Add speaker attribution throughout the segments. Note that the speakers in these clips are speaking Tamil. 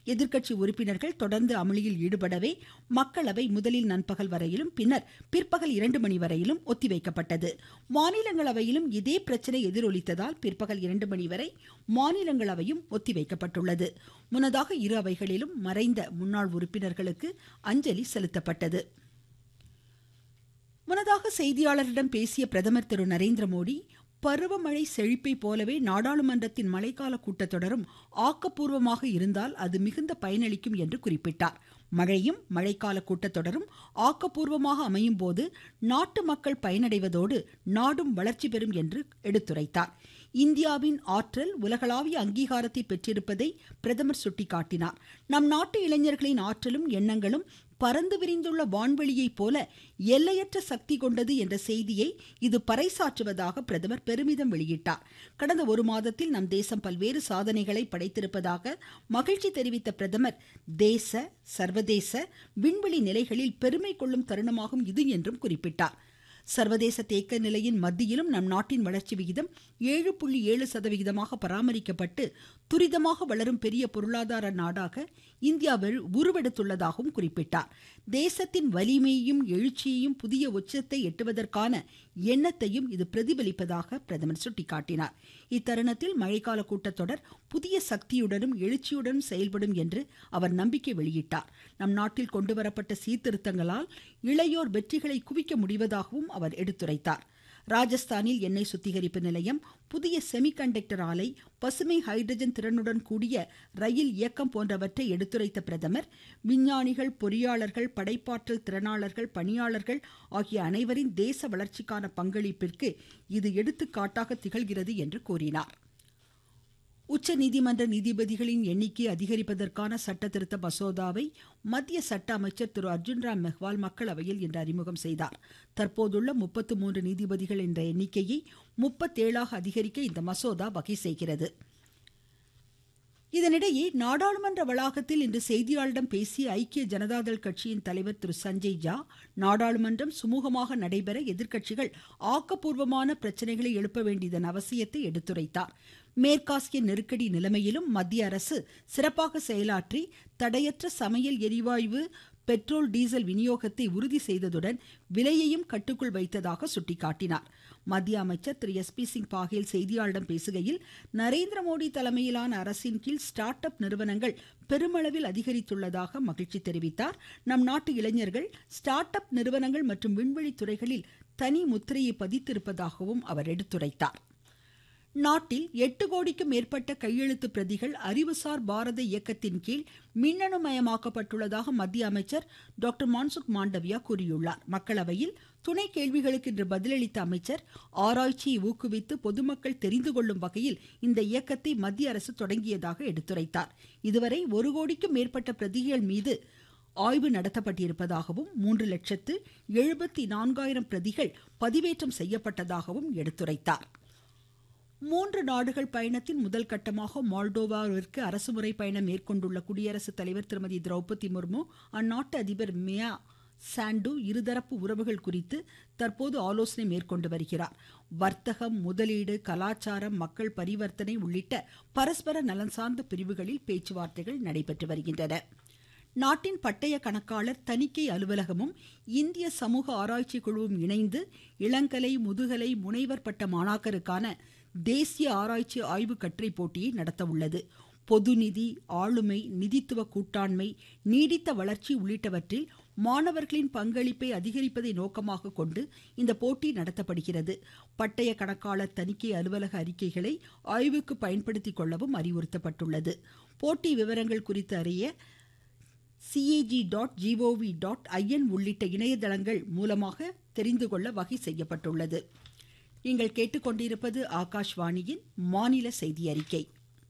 Speaker 1: எதிர்க்கட்சி உறுப்பினர்கள் தொடர்ந்து அமளியில் ஈடுபடவே மக்களவை முதலில் நண்பகல் வரையிலும் பின்னர் பிற்பகல் இரண்டு மணி வரையிலும் ஒத்திவைக்கப்பட்டது மாநிலங்களவையிலும் இதே பிரச்சனை எதிரொலித்ததால் பிற்பகல் இரண்டு மணி வரை மாநிலங்களவையும் ஒத்திவைக்கப்பட்டுள்ளது முன்னதாக இரு அவைகளிலும் மறைந்த முன்னாள் உறுப்பினர்களுக்கு அஞ்சலி செலுத்தப்பட்டது முன்னதாக செய்தியாளர்களிடம் பேசிய பிரதமர் திரு நரேந்திர மோடி பருவமழை செழிப்பை போலவே நாடாளுமன்றத்தின் மழைக்கால கூட்டத்தொடரும் ஆக்கப்பூர்வமாக இருந்தால் அது மிகுந்த பயனளிக்கும் என்று குறிப்பிட்டார் மழையும் மழைக்கால கூட்டத்தொடரும் ஆக்கப்பூர்வமாக அமையும் போது நாட்டு மக்கள் பயனடைவதோடு நாடும் வளர்ச்சி பெறும் என்று எடுத்துரைத்தார் இந்தியாவின் ஆற்றல் உலகளாவிய அங்கீகாரத்தை பெற்றிருப்பதை பிரதமர் சுட்டிக்காட்டினார் நம் நாட்டு இளைஞர்களின் ஆற்றலும் எண்ணங்களும் பறந்து விரிந்துள்ள வான்வெளியைப் போல எல்லையற்ற சக்தி கொண்டது என்ற செய்தியை இது பறைசாற்றுவதாக பிரதமர் பெருமிதம் வெளியிட்டார் கடந்த ஒரு மாதத்தில் நம் தேசம் பல்வேறு சாதனைகளை படைத்திருப்பதாக மகிழ்ச்சி தெரிவித்த பிரதமர் தேச சர்வதேச விண்வெளி நிலைகளில் பெருமை கொள்ளும் தருணமாகும் இது என்றும் குறிப்பிட்டார் சர்வதேச தேக்க நிலையின் மத்தியிலும் நம் நாட்டின் வளர்ச்சி விகிதம் ஏழு புள்ளி ஏழு சதவிகிதமாக பராமரிக்கப்பட்டு துரிதமாக வளரும் பெரிய பொருளாதார நாடாக இந்தியா உருவெடுத்துள்ளதாகவும் குறிப்பிட்டார் தேசத்தின் வலிமையையும் எழுச்சியையும் புதிய உச்சத்தை எட்டுவதற்கான எண்ணத்தையும் இது பிரதிபலிப்பதாக பிரதமர் சுட்டிக்காட்டினார் இத்தருணத்தில் மழைக்கால கூட்டத்தொடர் புதிய சக்தியுடனும் எழுச்சியுடனும் செயல்படும் என்று அவர் நம்பிக்கை வெளியிட்டார் நம் நாட்டில் கொண்டுவரப்பட்ட சீர்திருத்தங்களால் இளையோர் வெற்றிகளை குவிக்க முடிவதாகவும் அவர் எடுத்துரைத்தார் ராஜஸ்தானில் எண்ணெய் சுத்திகரிப்பு நிலையம் புதிய செமிகண்டக்டர் ஆலை பசுமை ஹைட்ரஜன் திறனுடன் கூடிய ரயில் இயக்கம் போன்றவற்றை எடுத்துரைத்த பிரதமர் விஞ்ஞானிகள் பொறியாளர்கள் படைப்பாற்றல் திறனாளர்கள் பணியாளர்கள் ஆகிய அனைவரின் தேச வளர்ச்சிக்கான பங்களிப்பிற்கு இது எடுத்துக்காட்டாக திகழ்கிறது என்று கூறினார் உச்சநீதிமன்ற நீதிபதிகளின் எண்ணிக்கை அதிகரிப்பதற்கான சட்ட திருத்த மசோதாவை மத்திய சட்ட அமைச்சர் திரு அர்ஜுன் ராம் மெஹ்வால் மக்களவையில் இன்று அறிமுகம் செய்தார் தற்போதுள்ள முப்பத்து மூன்று நீதிபதிகள் என்ற எண்ணிக்கையை முப்பத்தேழாக அதிகரிக்க இந்த மசோதா வகை செய்கிறது இதனிடையே நாடாளுமன்ற வளாகத்தில் இன்று செய்தியாளர்களிடம் பேசிய ஐக்கிய ஜனதாதள் கட்சியின் தலைவர் திரு சஞ்சய் ஜா நாடாளுமன்றம் சுமூகமாக நடைபெற எதிர்க்கட்சிகள் ஆக்கப்பூர்வமான பிரச்சனைகளை எழுப்ப வேண்டியதன் அவசியத்தை எடுத்துரைத்தார் மேற்காசிய நெருக்கடி நிலைமையிலும் மத்திய அரசு சிறப்பாக செயலாற்றி தடையற்ற சமையல் எரிவாயு பெட்ரோல் டீசல் விநியோகத்தை உறுதி செய்ததுடன் விலையையும் கட்டுக்குள் வைத்ததாக சுட்டிக்காட்டினார் மத்திய அமைச்சர் திரு எஸ் பி சிங் பாகேல் செய்தியாளரிடம் பேசுகையில் நரேந்திர மோடி தலைமையிலான அரசின் கீழ் ஸ்டார்ட் அப் நிறுவனங்கள் பெருமளவில் அதிகரித்துள்ளதாக மகிழ்ச்சி தெரிவித்தார் நம் நாட்டு இளைஞர்கள் ஸ்டார்ட் அப் நிறுவனங்கள் மற்றும் விண்வெளி துறைகளில் தனி முத்திரையை பதித்திருப்பதாகவும் அவர் எடுத்துரைத்தார் நாட்டில் எட்டு கோடிக்கும் மேற்பட்ட கையெழுத்து பிரதிகள் அறிவுசார் பாரத இயக்கத்தின் கீழ் மின்னணு மயமாக்கப்பட்டுள்ளதாக மத்திய அமைச்சர் டாக்டர் மான்சுக் மாண்டவியா கூறியுள்ளார் மக்களவையில் துணை கேள்விகளுக்கு இன்று பதிலளித்த அமைச்சர் ஆராய்ச்சியை ஊக்குவித்து பொதுமக்கள் தெரிந்து கொள்ளும் வகையில் இந்த இயக்கத்தை மத்திய அரசு தொடங்கியதாக எடுத்துரைத்தார் இதுவரை ஒரு கோடிக்கும் மேற்பட்ட பிரதிகள் மீது ஆய்வு நடத்தப்பட்டிருப்பதாகவும் மூன்று லட்சத்து எழுபத்தி நான்காயிரம் பிரதிகள் பதிவேற்றம் செய்யப்பட்டதாகவும் எடுத்துரைத்தார் மூன்று நாடுகள் பயணத்தின் முதல் கட்டமாக மால்டோவாவிற்கு அரசுமுறை பயணம் மேற்கொண்டுள்ள குடியரசுத் தலைவர் திருமதி திரௌபதி முர்மு அந்நாட்டு அதிபர் மியா சாண்டு இருதரப்பு உறவுகள் குறித்து தற்போது ஆலோசனை மேற்கொண்டு வருகிறார் வர்த்தகம் முதலீடு கலாச்சாரம் மக்கள் பரிவர்த்தனை உள்ளிட்ட பரஸ்பர நலன் சார்ந்த பிரிவுகளில் பேச்சுவார்த்தைகள் நடைபெற்று வருகின்றன நாட்டின் பட்டய கணக்காளர் தணிக்கை அலுவலகமும் இந்திய சமூக ஆராய்ச்சி குழுவும் இணைந்து இளங்கலை முதுகலை முனைவர் பட்ட மாணாக்கருக்கான தேசிய ஆராய்ச்சி ஆய்வு கட்டுரை போட்டியை நடத்த உள்ளது பொதுநிதி ஆளுமை நிதித்துவ கூட்டாண்மை நீடித்த வளர்ச்சி உள்ளிட்டவற்றில் மாணவர்களின் பங்களிப்பை அதிகரிப்பதை நோக்கமாக கொண்டு இந்த போட்டி நடத்தப்படுகிறது பட்டய கணக்காளர் தணிக்கை அலுவலக அறிக்கைகளை ஆய்வுக்கு பயன்படுத்திக் கொள்ளவும் அறிவுறுத்தப்பட்டுள்ளது போட்டி விவரங்கள் குறித்து அறிய CAG dot GOV dot IN உள்ளிட்ட இணையதளங்கள் மூலமாக தெரிந்து கொள்ள வகை செய்யப்பட்டுள்ளது நீங்கள் கேட்டுக்கொண்டிருப்பது ஆகாஷ்வாணியின் மாநில செய்தி அறிக்கை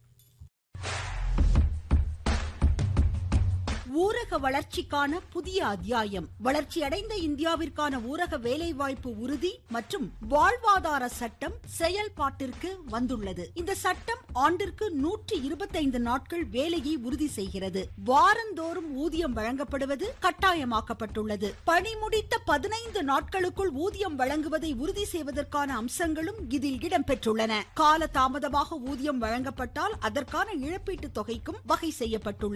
Speaker 1: ஊரக வளர்ச்சிக்கான புதிய அத்தியாயம் வளர்ச்சியடைந்த இந்தியாவிற்கான ஊரக வேலைவாய்ப்பு உறுதி மற்றும் வாழ்வாதார சட்டம் செயல்பாட்டிற்கு வந்துள்ளது இந்த சட்டம் ஆண்டிற்கு நூற்றி இருபத்தைந்து நாட்கள் வேலையை உறுதி செய்கிறது வாரந்தோறும் ஊதியம் வழங்கப்படுவது கட்டாயமாக்கப்பட்டுள்ளது பணி முடித்த பதினைந்து நாட்களுக்குள் ஊதியம் வழங்குவதை உறுதி செய்வதற்கான அம்சங்களும் இதில் இடம்பெற்றுள்ளன கால தாமதமாக ஊதியம் வழங்கப்பட்டால் அதற்கான இழப்பீட்டு தொகைக்கும் வகை செய்யப்பட்டுள்ளது